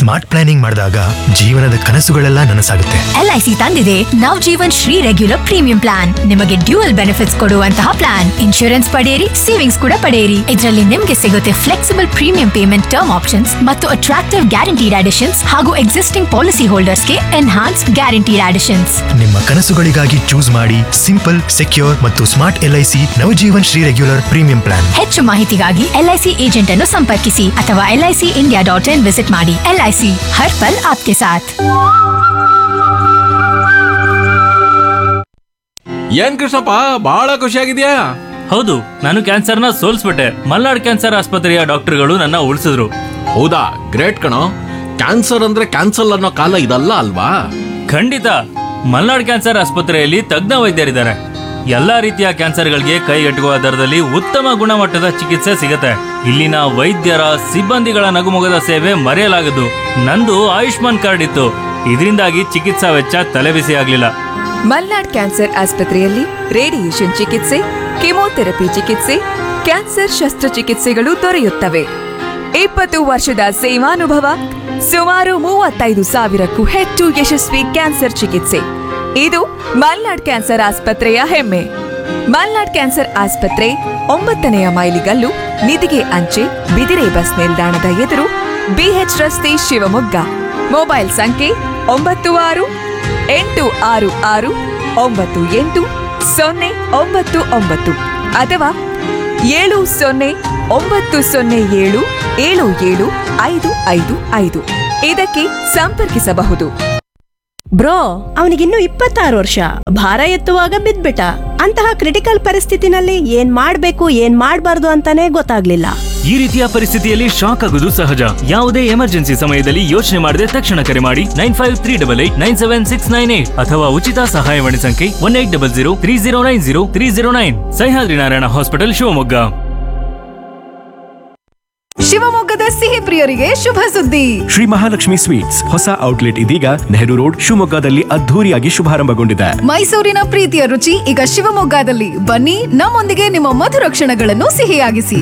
smart planning ಮಾಡಿದಾಗ ಜೀವನದ ಕನಸುಗಳೆಲ್ಲ ನನಸಾಗುತ್ತೆ ಎಲ್ಐಸಿ ತಂದಿದೆ Nav Jeevan Shree regular premium plan ನಿಮಗೆ ಡ್ಯೂಯಲ್ ಬೆನಿಫಿಟ್ಸ್ ಕೊಡುವಂತಹ ಪ್ಲಾನ್ ಇನ್ಶೂರೆನ್ಸ್ ಪಡೆಯಿರಿ ಸೇವಿಂಗ್ಸ್ ಕೂಡ ಪಡೆಯಿರಿ ಇದರಲ್ಲಿ ನಿಮಗೆ ಸಿಗುತ್ತೆ flexible premium payment term options ಮತ್ತು ಅಟ್ರಾಕ್ಟಿವ್ ಗ್ಯಾರಂಟಿಡ್ ಅಡಿಷನ್ಸ್ ಹಾಗೂ ಎಕ್ಸಿಸ್ಟಿಂಗ್ ಪಾಲಿಸಿ ಹೋಲ್ಡರ್ಸ್ಗೆ ಎನ್ಹಾನ್ಸ್ ಗ್ಯಾರಂಟಿಡ್ ಅಡಿಷನ್ಸ್ ನಿಮ್ಮ ಕನಸುಗಳಿಗಾಗಿ ಚೂಸ್ ಮಾಡಿ ಸಿಂಪಲ್ ಸೆಕ್ಯೂರ್ ಮತ್ತು smart LIC Navjeevan Shree regular premium plan ಹೆಚ್ಚು ಮಾಹಿತಿಗಾಗಿ ಎಲ್ಐಸಿ ಏಜೆಂಟ್ ಅನ್ನು ಸಂಪರ್ಕಿಸಿ ಅಥವಾ LIC India dot in visit ಮಾಡಿ ಎಲ್ಐಸಿ ಹರ್ ಪಲ್ ಆಪ್ಕೆ ಸಾಥ್ ಏನ್ ಕೃಷ್ಣಪ್ಪ ಬಹಳ ಖುಷಿಯಾಗಿದ್ಯಾ ಹೌದು ನಾನು ಕ್ಯಾನ್ಸರ್ನ ಸೋಲ್ಸ್ಬಿಟ್ಟೆ ಮಲ್ನಾಡ್ ಕ್ಯಾನ್ಸರ್ ಆಸ್ಪತ್ರೆಯ ಡಾಕ್ಟರ್ಗಳು ನನ್ನ ಉಳಿಸಿದ್ರು ಹೌದಾ ಗ್ರೇಟ್ ಕಣೋ ಕ್ಯಾನ್ಸರ್ ಅಂದ್ರೆ ಕ್ಯಾನ್ಸಲ್ ಅನ್ನೋ ಕಾಲ ಇದಲ್ಲ ಅಲ್ವಾ ಖಂಡಿತ ಮಲ್ನಾಡ್ ಕ್ಯಾನ್ಸರ್ ಆಸ್ಪತ್ರೆಯಲ್ಲಿ ತಜ್ಞ ವೈದ್ಯರಿದ್ದಾರೆ ಎಲ್ಲಾ ರೀತಿಯ ಕ್ಯಾನ್ಸರ್ಗಳಿಗೆ ಕೈಗೆಟುಕುವ ದರದಲ್ಲಿ ಉತ್ತಮ ಗುಣಮಟ್ಟದ ಚಿಕಿತ್ಸೆ ಸಿಗುತ್ತೆ ಇಲ್ಲಿನ ವೈದ್ಯರ ಸಿಬ್ಬಂದಿಗಳ ನಗುಮೊಗದ ಸೇವೆ ಮರೆಯಲಾಗದು ನಂದು ಆಯುಷ್ಮಾನ್ ಕಾರ್ಡ್ ಇತ್ತು ಇದರಿಂದಾಗಿ ಚಿಕಿತ್ಸಾ ವೆಚ್ಚ ತಲೆಬಿಸಿ ಆಗ್ಲಿಲ್ಲ ಮಲ್ನಾಡ್ ಕ್ಯಾನ್ಸರ್ ಆಸ್ಪತ್ರೆಯಲ್ಲಿ ರೇಡಿಯೇಷನ್ ಚಿಕಿತ್ಸೆ ಕೆಮೊಥೆರಪಿ ಚಿಕಿತ್ಸೆ ಕ್ಯಾನ್ಸರ್ ಶಸ್ತ್ರಚಿಕಿತ್ಸೆಗಳು ದೊರೆಯುತ್ತವೆ ಇಪ್ಪತ್ತು ವರ್ಷದ ಸೇವಾನುಭವ ಸುಮಾರು ಮೂವತ್ತೈದು ಸಾವಿರಕ್ಕೂ ಹೆಚ್ಚು ಯಶಸ್ವಿ ಕ್ಯಾನ್ಸರ್ ಚಿಕಿತ್ಸೆ ಇದು ಮಲ್ನಾಡ್ ಕ್ಯಾನ್ಸರ್ ಆಸ್ಪತ್ರೆಯ ಹೆಮ್ಮೆ ಮಲ್ನಾಡ್ ಕ್ಯಾನ್ಸರ್ ಆಸ್ಪತ್ರೆ ಒಂಬತ್ತನೆಯ ಮೈಲಿಗಲ್ಲು ನಿಧಿಗೆ ಅಂಚೆ ಬಿದಿರೆ ಬಸ್ ನಿಲ್ದಾಣದ ಎದುರು ಬಿಎಚ್ ರಸ್ತೆ ಶಿವಮೊಗ್ಗ ಮೊಬೈಲ್ ಸಂಖ್ಯೆ ಒಂಬತ್ತು ಆರು ಎಂಟು ಆರು ಆರು ಒಂಬತ್ತು ಎಂಟು ಸೊನ್ನೆ ಒಂಬತ್ತು ಒಂಬತ್ತು ಅಥವಾ ಏಳು ಸೊನ್ನೆ ಒಂಬತ್ತು ಸೊನ್ನೆ ಏಳು ಏಳು ಏಳು ಐದು ಐದು ಐದು ಇದಕ್ಕೆ ಸಂಪರ್ಕಿಸಬಹುದು ಬ್ರೋ ಅವನಿಗಿನ್ನು ಇಪ್ಪತ್ತಾರು ವರ್ಷ ಭಾರ ಎತ್ತುವಾಗ ಬಿದ್ಬಿಟ್ಟ ಅಂತಹ ಕ್ರಿಟಿಕಲ್ ಪರಿಸ್ಥಿತಿನಲ್ಲಿ ಏನ್ ಮಾಡ್ಬೇಕು ಏನ್ ಮಾಡ್ಬಾರ್ದು ಅಂತಾನೆ ಗೊತ್ತಾಗ್ಲಿಲ್ಲ ಈ ರೀತಿಯ ಪರಿಸ್ಥಿತಿಯಲ್ಲಿ ಶಾಕ್ ಆಗುವುದು ಸಹಜ ಯಾವುದೇ ಎಮರ್ಜೆನ್ಸಿ ಸಮಯದಲ್ಲಿ ಯೋಚನೆ ಮಾಡದೆ ತಕ್ಷಣ ಕರೆ ಮಾಡಿ nine five three double eight nine seven six nine eight ಅಥವಾ ಉಚಿತ ಸಹಾಯವಾಣಿ ಸಂಖ್ಯೆ one eight double zero three zero nine zero three zero nine Sahyadri Narayana hospital Shivamogga ಶಿವಮೊಗ್ಗದ ಸಿಹಿ ಪ್ರಿಯರಿಗೆ ಶುಭ ಸುದ್ದಿ ಶ್ರೀ ಮಹಾಲಕ್ಷ್ಮಿ ಸ್ವೀಟ್ಸ್ ಹೊಸ ಔಟ್ಲೆಟ್ ಇದೀಗ ನೆಹರು ರೋಡ್ ಶಿವಮೊಗ್ಗದಲ್ಲಿ ಅದ್ಧೂರಿಯಾಗಿ ಶುಭಾರಂಭಗೊಂಡಿದೆ ಮೈಸೂರಿನ ಪ್ರೀತಿಯ ರುಚಿ ಈಗ ಶಿವಮೊಗ್ಗದಲ್ಲಿ ಬನ್ನಿ ನಮ್ಮೊಂದಿಗೆ ನಿಮ್ಮ ಮಧುರ ಕ್ಷಣಗಳನ್ನು ಸಿಹಿಯಾಗಿಸಿ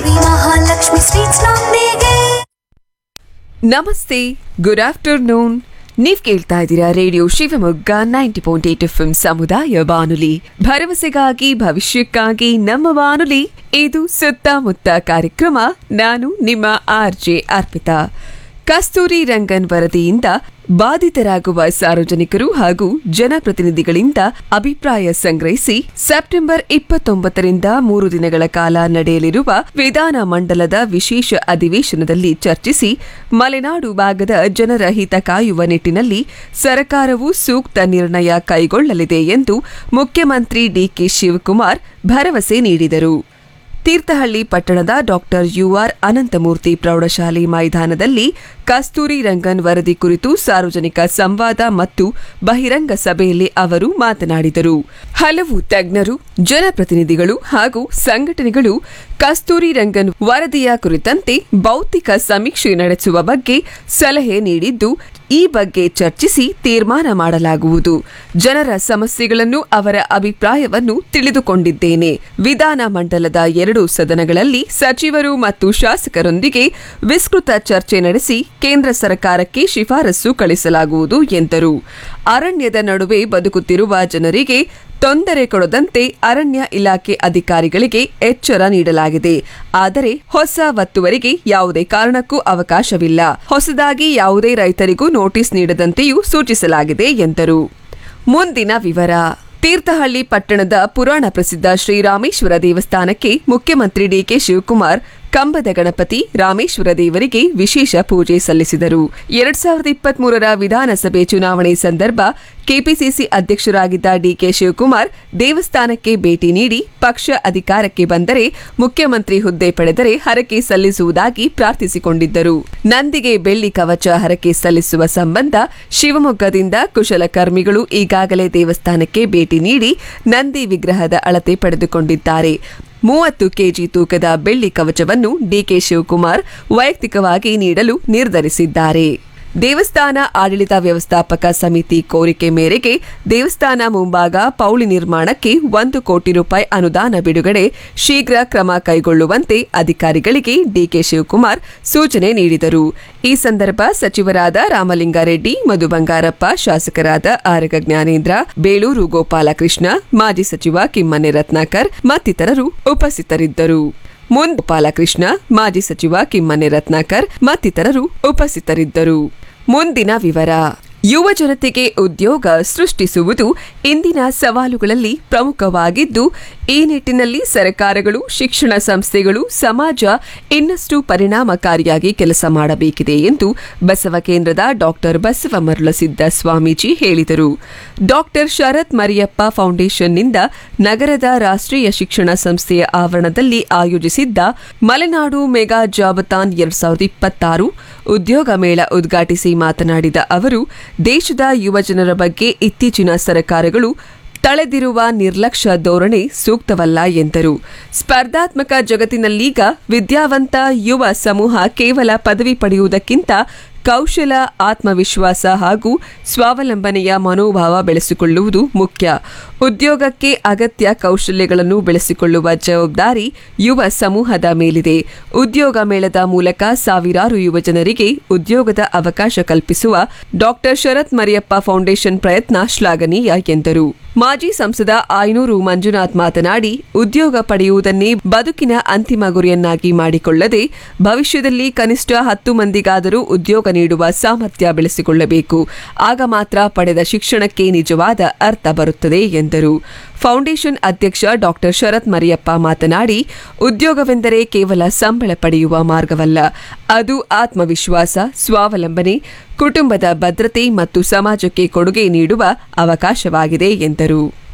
ನಮಸ್ತೆ ಗುಡ್ ಆಫ್ಟರ್ನೂನ್ ನೀವ್ ಕೇಳ್ತಾ ಇದ್ದೀರಾ radio Shivamogga ninety point eight F ಸಮುದಾಯ ಬಾನುಲಿ ಭರವಸೆಗಾಗಿ ಭವಿಷ್ಯಕ್ಕಾಗಿ ನಮ್ಮ ಬಾನುಲಿ ಇದು ಸುತ್ತಮುತ್ತ ಕಾರ್ಯಕ್ರಮ ನಾನು ನಿಮ್ಮ ಆರ್ ಜೆ ಅರ್ಪಿತಾ ಕಸ್ತೂರಿ ರಂಗನ್ ವರದಿಯಿಂದ ಬಾಧಿತರಾಗುವ ಸಾರ್ವಜನಿಕರು ಹಾಗೂ ಜನಪ್ರತಿನಿಧಿಗಳಿಂದ ಅಭಿಪ್ರಾಯ ಸಂಗ್ರಹಿಸಿ ಸೆಪ್ಟೆಂಬರ್ ಇಪ್ಪತ್ತೊಂಬತ್ತರಿಂದ ಮೂರು ದಿನಗಳ ಕಾಲ ನಡೆಯಲಿರುವ ವಿಧಾನ ಮಂಡಲದ ವಿಶೇಷ ಅಧಿವೇಶನದಲ್ಲಿ ಚರ್ಚಿಸಿ ಮಲೆನಾಡು ಭಾಗದ ಜನರ ಹಿತ ಕಾಯುವ ನಿಟ್ಟಿನಲ್ಲಿ ಸರ್ಕಾರವು ಸೂಕ್ತ ನಿರ್ಣಯ ಕೈಗೊಳ್ಳಲಿದೆ ಎಂದು ಮುಖ್ಯಮಂತ್ರಿ ಡಿಕೆ ಶಿವಕುಮಾರ್ ಭರವಸೆ ನೀಡಿದರು ತೀರ್ಥಹಳ್ಳಿ ಪಟ್ಟಣದ ಡಾಕ್ಟರ್ ಯುಆರ್ ಅನಂತಮೂರ್ತಿ ಪ್ರೌಢಶಾಲೆ ಮೈದಾನದಲ್ಲಿ ಕಸ್ತೂರಿ ರಂಗನ್ ವರದಿ ಕುರಿತು ಸಾರ್ವಜನಿಕ ಸಂವಾದ ಮತ್ತು ಬಹಿರಂಗ ಸಭೆಯಲ್ಲಿ ಅವರು ಮಾತನಾಡಿದರು ಹಲವು ತಜ್ಞರು ಜನಪ್ರತಿನಿಧಿಗಳು ಹಾಗೂ ಸಂಘಟನೆಗಳು ಕಸ್ತೂರಿ ರಂಗನ್ ವರದಿಯ ಕುರಿತಂತೆ ಭೌತಿಕ ಸಮೀಕ್ಷೆ ನಡೆಸುವ ಬಗ್ಗೆ ಸಲಹೆ ನೀಡಿದ್ದು ಈ ಬಗ್ಗೆ ಚರ್ಚಿಸಿ ತೀರ್ಮಾನ ಮಾಡಲಾಗುವುದು ಜನರ ಸಮಸ್ಯೆಗಳನ್ನು ಅವರ ಅಭಿಪ್ರಾಯವನ್ನು ತಿಳಿದುಕೊಂಡಿದ್ದೇನೆ ವಿಧಾನ ಮಂಡಲದ ಎರಡು ಸದನಗಳಲ್ಲಿ ಸಚಿವರು ಮತ್ತು ಶಾಸಕರೊಂದಿಗೆ ವಿಸ್ತೃತ ಚರ್ಚೆ ನಡೆಸಿ ಕೇಂದ್ರ ಸರ್ಕಾರಕ್ಕೆ ಶಿಫಾರಸು ಕಳಿಸಲಾಗುವುದು ಎಂದರು ಅರಣ್ಯದ ನಡುವೆ ಬದುಕುತ್ತಿರುವ ಜನರಿಗೆ ತೊಂದರೆ ಕೊಡದಂತೆ ಅರಣ್ಯ ಇಲಾಖೆ ಅಧಿಕಾರಿಗಳಿಗೆ ಎಚ್ಚರ ನೀಡಲಾಗಿದೆ ಆದರೆ ಹೊಸ ಒತ್ತುವರಿಗೆ ಯಾವುದೇ ಕಾರಣಕ್ಕೂ ಅವಕಾಶವಿಲ್ಲ ಹೊಸದಾಗಿ ಯಾವುದೇ ರೈತರಿಗೂ ನೋಟಿಸ್ ನೀಡದಂತೆಯೂ ಸೂಚಿಸಲಾಗಿದೆ ಎಂದರು ಮುಂದಿನ ವಿವರ ತೀರ್ಥಹಳ್ಳಿ ಪಟ್ಟಣದ ಪುರಾಣ ಪ್ರಸಿದ್ಧ ಶ್ರೀರಾಮೇಶ್ವರ ದೇವಸ್ಥಾನಕ್ಕೆ ಮುಖ್ಯಮಂತ್ರಿ ಡಿಕೆ ಶಿವಕುಮಾರ್ ಕಂಬದ ಗಣಪತಿ ರಾಮೇಶ್ವರ ದೇವರಿಗೆ ವಿಶೇಷ ಪೂಜೆ ಸಲ್ಲಿಸಿದರು ಎರಡ್ ಸಾವಿರದ ಇಪ್ಪತ್ತ್ ಮೂರರ ವಿಧಾನಸಭೆ ಚುನಾವಣೆ ಸಂದರ್ಭ ಕೆಪಿಸಿಸಿ ಅಧ್ಯಕ್ಷರಾಗಿದ್ದ ಡಿಕೆ ಶಿವಕುಮಾರ್ ದೇವಸ್ಥಾನಕ್ಕೆ ಭೇಟಿ ನೀಡಿ ಪಕ್ಷ ಅಧಿಕಾರಕ್ಕೆ ಬಂದರೆ ಮುಖ್ಯಮಂತ್ರಿ ಹುದ್ದೆ ಪಡೆದರೆ ಹರಕೆ ಸಲ್ಲಿಸುವುದಾಗಿ ಪ್ರಾರ್ಥಿಸಿಕೊಂಡಿದ್ದರು ನಂದಿಗೆ ಬೆಳ್ಳಿ ಕವಚ ಹರಕೆ ಸಲ್ಲಿಸುವ ಸಂಬಂಧ ಶಿವಮೊಗ್ಗದಿಂದ ಕುಶಲಕರ್ಮಿಗಳು ಈಗಾಗಲೇ ದೇವಸ್ಥಾನಕ್ಕೆ ಭೇಟಿ ನೀಡಿ ನಂದಿ ವಿಗ್ರಹದ ಅಳತೆ ಪಡೆದುಕೊಂಡಿದ್ದಾರೆ ಮೂವತ್ತು ಕೆಜಿ ತೂಕದ ಬೆಳ್ಳಿ ಕವಚವನ್ನು ಡಿಕೆ ಶಿವಕುಮಾರ್ ವೈಯಕ್ತಿಕವಾಗಿ ನೀಡಲು ನಿರ್ಧರಿಸಿದ್ದಾರೆ ದೇವಸ್ಥಾನ ಆಡಳಿತ ವ್ಯವಸ್ಥಾಪಕ ಸಮಿತಿ ಕೋರಿಕೆ ಮೇರೆಗೆ ದೇವಸ್ಥಾನ ಮುಂಭಾಗ ಪೌಳಿ ನಿರ್ಮಾಣಕ್ಕೆ ಒಂದು ಕೋಟಿ ರೂಪಾಯಿ ಅನುದಾನ ಬಿಡುಗಡೆ ಶೀಘ್ರ ಕ್ರಮ ಕೈಗೊಳ್ಳುವಂತೆ ಅಧಿಕಾರಿಗಳಿಗೆ ಡಿಕೆ ಶಿವಕುಮಾರ್ ಸೂಚನೆ ನೀಡಿದರು ಈ ಸಂದರ್ಭ ಸಚಿವರಾದ ರಾಮಲಿಂಗಾರೆಡ್ಡಿ ಮಧು ಬಂಗಾರಪ್ಪ ಶಾಸಕರಾದ ಆರಗ ಜ್ಞಾನೇಂದ್ರ ಬೇಳೂರು ಗೋಪಾಲಕೃಷ್ಣ ಮಾಜಿ ಸಚಿವ ಕಿಮ್ಮನೆ ರತ್ನಾಕರ್ ಮತ್ತಿತರರು ಉಪಸ್ಥಿತರಿದ್ದರು ಮುನ್ ಗೋಪಾಲಕೃಷ್ಣ ಮಾಜಿ ಸಚಿವ ಕಿಮ್ಮನೆ ರತ್ನಾಕರ್ ಮತ್ತಿತರರು ಉಪಸ್ಥಿತರಿದ್ದರು ಮುಂದಿನ ವಿವರ ಯುವ ಜನತೆಗೆ ಉದ್ಯೋಗ ಸೃಷ್ಟಿಸುವುದು ಇಂದಿನ ಸವಾಲುಗಳಲ್ಲಿ ಪ್ರಮುಖವಾಗಿದ್ದು ಈ ನಿಟ್ಟಿನಲ್ಲಿ ಸರ್ಕಾರಗಳು ಶಿಕ್ಷಣ ಸಂಸ್ಥೆಗಳು ಸಮಾಜ ಇನ್ನಷ್ಟು ಪರಿಣಾಮಕಾರಿಯಾಗಿ ಕೆಲಸ ಮಾಡಬೇಕಿದೆ ಎಂದು ಬಸವ ಕೇಂದ್ರದ ಡಾಕ್ಟರ್ ಬಸವ ಮರುಳಸಿದ್ದ ಸ್ವಾಮೀಜಿ ಹೇಳಿದರು ಡಾಕ್ಟರ್ ಶರತ್ ಮರಿಯಪ್ಪ ಫೌಂಡೇಶನ್ನಿಂದ ನಗರದ ರಾಷ್ಟ್ರೀಯ ಶಿಕ್ಷಣ ಸಂಸ್ಥೆಯ ಆವರಣದಲ್ಲಿ ಆಯೋಜಿಸಿದ್ದ ಮಲೆನಾಡು ಮೆಗಾ ಜಾಬತಾನ್ ಎರಡ್ ಸಾವಿರದ ಇಪ್ಪತ್ತಾರು ಉದ್ಯೋಗ ಮೇಳ ಉದ್ಘಾಟಿಸಿ ಮಾತನಾಡಿದ ಅವರು ದೇಶದ ಯುವಜನರ ಬಗ್ಗೆ ಇತ್ತೀಚಿನ ಸರ್ಕಾರಗಳು ತಳೆದಿರುವ ನಿರ್ಲಕ್ಷ್ಯ ಧೋರಣೆ ಸೂಕ್ತವಲ್ಲ ಎಂದರು ಸ್ಪರ್ಧಾತ್ಮಕ ಜಗತ್ತಿನಲ್ಲೀಗ ವಿದ್ಯಾವಂತ ಯುವ ಸಮೂಹ ಕೇವಲ ಪದವಿ ಪಡೆಯುವುದಕ್ಕಿಂತ ಕೌಶಲ ಆತ್ಮವಿಶ್ವಾಸ ಹಾಗೂ ಸ್ವಾವಲಂಬನೆಯ ಮನೋಭಾವ ಬೆಳೆಸಿಕೊಳ್ಳುವುದು ಮುಖ್ಯ ಉದ್ಯೋಗಕ್ಕೆ ಅಗತ್ಯ ಕೌಶಲ್ಯಗಳನ್ನು ಬೆಳೆಸಿಕೊಳ್ಳುವ ಜವಾಬ್ದಾರಿ ಯುವ ಸಮೂಹದ ಮೇಲಿದೆ ಉದ್ಯೋಗ ಮೇಳದ ಮೂಲಕ ಸಾವಿರಾರು ಯುವಜನರಿಗೆ ಉದ್ಯೋಗದ ಅವಕಾಶ ಕಲ್ಪಿಸುವ ಡಾಕ್ಟರ್ ಶರತ್ ಮರಿಯಪ್ಪ ಫೌಂಡೇಶನ್ ಪ್ರಯತ್ನ ಶ್ಲಾಘನೀಯ ಎಂದರು ಮಾಜಿ ಸಂಸದ ಆಯನೂರು ಮಂಜುನಾಥ್ ಮಾತನಾಡಿ ಉದ್ಯೋಗ ಪಡೆಯುವುದನ್ನೇ ಬದುಕಿನ ಅಂತಿಮ ಗುರಿಯನ್ನಾಗಿ ಮಾಡಿಕೊಳ್ಳದೆ ಭವಿಷ್ಯದಲ್ಲಿ ಕನಿಷ್ಠ ಹತ್ತು ಮಂದಿಗಾದರೂ ಉದ್ಯೋಗ ನೀಡುವ ಸಾಮರ್ಥ್ಯ ಬೆಳೆಸಿಕೊಳ್ಳಬೇಕು ಆಗ ಮಾತ್ರ ಪಡೆದ ಶಿಕ್ಷಣಕ್ಕೆ ನಿಜವಾದ ಅರ್ಥ ಬರುತ್ತದೆ ಎಂದರು ಫೌಂಡೇಶನ್ ಅಧ್ಯಕ್ಷ ಡಾಕ್ಟರ್ ಶರತ್ ಮರಿಯಪ್ಪ ಮಾತನಾಡಿ ಉದ್ಯೋಗವೆಂದರೆ ಕೇವಲ ಸಂಬಳ ಪಡೆಯುವ ಮಾರ್ಗವಲ್ಲ ಅದು ಆತ್ಮವಿಶ್ವಾಸ ಸ್ವಾವಲಂಬನೆ ಕುಟುಂಬದ ಭದ್ರತೆ ಮತ್ತು ಸಮಾಜಕ್ಕೆ ಕೊಡುಗೆ ನೀಡುವ ಅವಕಾಶವಾಗಿದೆ ಎಂದರು